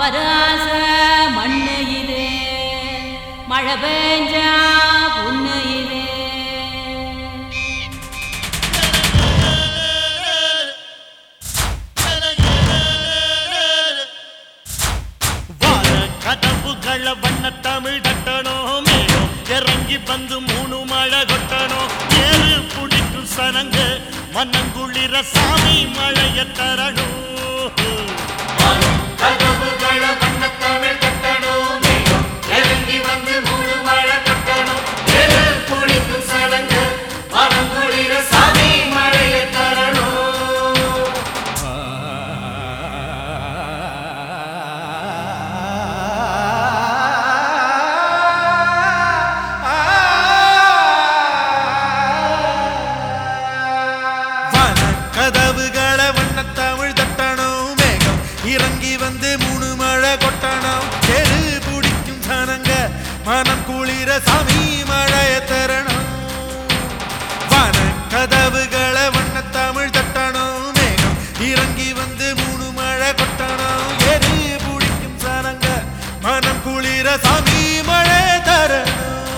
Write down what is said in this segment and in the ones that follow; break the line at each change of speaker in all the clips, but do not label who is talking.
அவராச மண்ணு இது மழை பெஞ்சா பொண்ணு இது
வார கதவுகள வண்ண தமிழ் தட்டணும் மேலும் இறங்கி வந்து மூணு மழை கொட்டணும் ஏறு பிடிக்கும் சனங்க மன்னங்குளிர சாமி மழைய தரணும்
கதவுகள வண்ண தமிழ் கட்டணும் மேகம் இறங்கி வந்து மூணு மழை கட்டணும் எது குளிக்கும் சடங்கு மனம் குளிர சாமி மழையை தரணும்
வன கதவுகளை வண்ண தமிழ் தட்டணும் மேகம் இறங்கி வந்து மூணு மழை கொட்டணும் தெரு பிடிக்கும் சனங்க மனம் குளிர சாமி மழைய தரணும் வன கதவுகளை வண்ண தமிழ் தட்டணும் மேகம் இறங்கி வந்து மூணு மழை கொட்டணும் எரு பிடிக்கும் சனங்க மனம் குளிர சாமி மழை தரணும்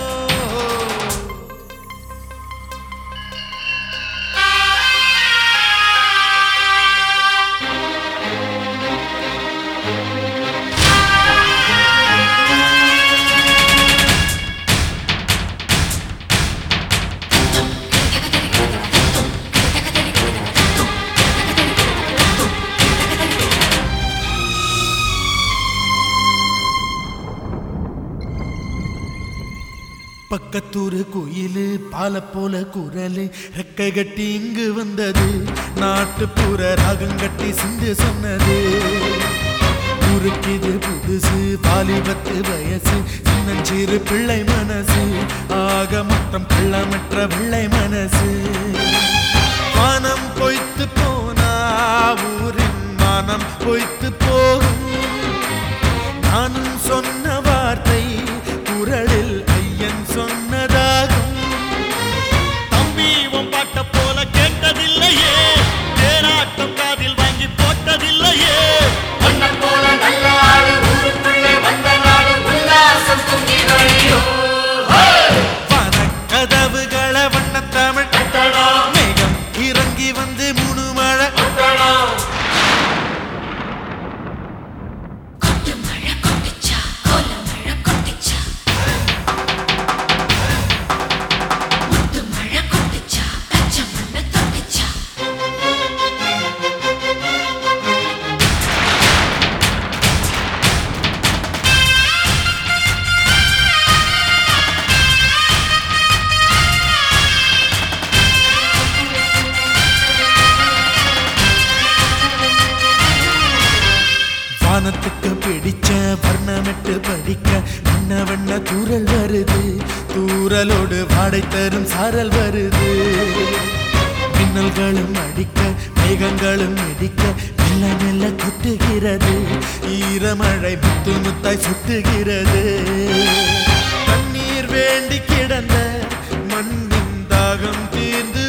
பக்கத்தூரு குயிலு பால போல குரலு ரெக்கை கட்டி இங்கு வந்தது நாட்டுப்புற ராகம் கட்டி சிந்து சொன்னது ஊருக்கிது புதுசு பாலிபத்து வயசு சின்னஞ்சிறு பிள்ளை மனசு ஆக மொத்தம் பிள்ளமற்ற பிள்ளை மனசு மனம் பொய்த்து போனா ஊரின் மனம் பொய்த்து போகும் நானும் சொன்ன வார்த்தை குரலில் ஐயன் சொன்னதாகும்
தம்பி உன் பாட்ட போல கேட்டதில்லையே தேராட்டம் காதில் வாங்கி போட்டதில்லையே
வண்ணம் போல நல்ல ஆளு ஊருக்குள்ளே வந்த நாடு உல்லாசம் பொங்கி வழியும்
வன கதவுகளை வண்ண தமிழ்
கட்டணம்
மேகம் இறங்கி வந்து மூணு மழை
கட்டணம்
கொட்டு மழை கொட்டுச்சா கோல மழை கொட்டுச்சா முத்து மழை கொட்டுச்சா பச்சை மண்ணு தொட்டுச்சா
வானத்துக்கு பிடிச்ச வர்ணமிட்டு படிக்க வண்ண வண்ண தூரல் வருது தூரலோடு வாடை தரும் சாரல் வருது மின்னல்களும் அடிக்க மேகங்களும் இடிக்க மெல்ல மெல்ல கொட்டுகிறது ஈரமழை முத்து முத்தாய் சுட்டுகிறது தண்ணீர் வேண்டி கிடந்த மண்ணின் தாகம் தீர்ந்து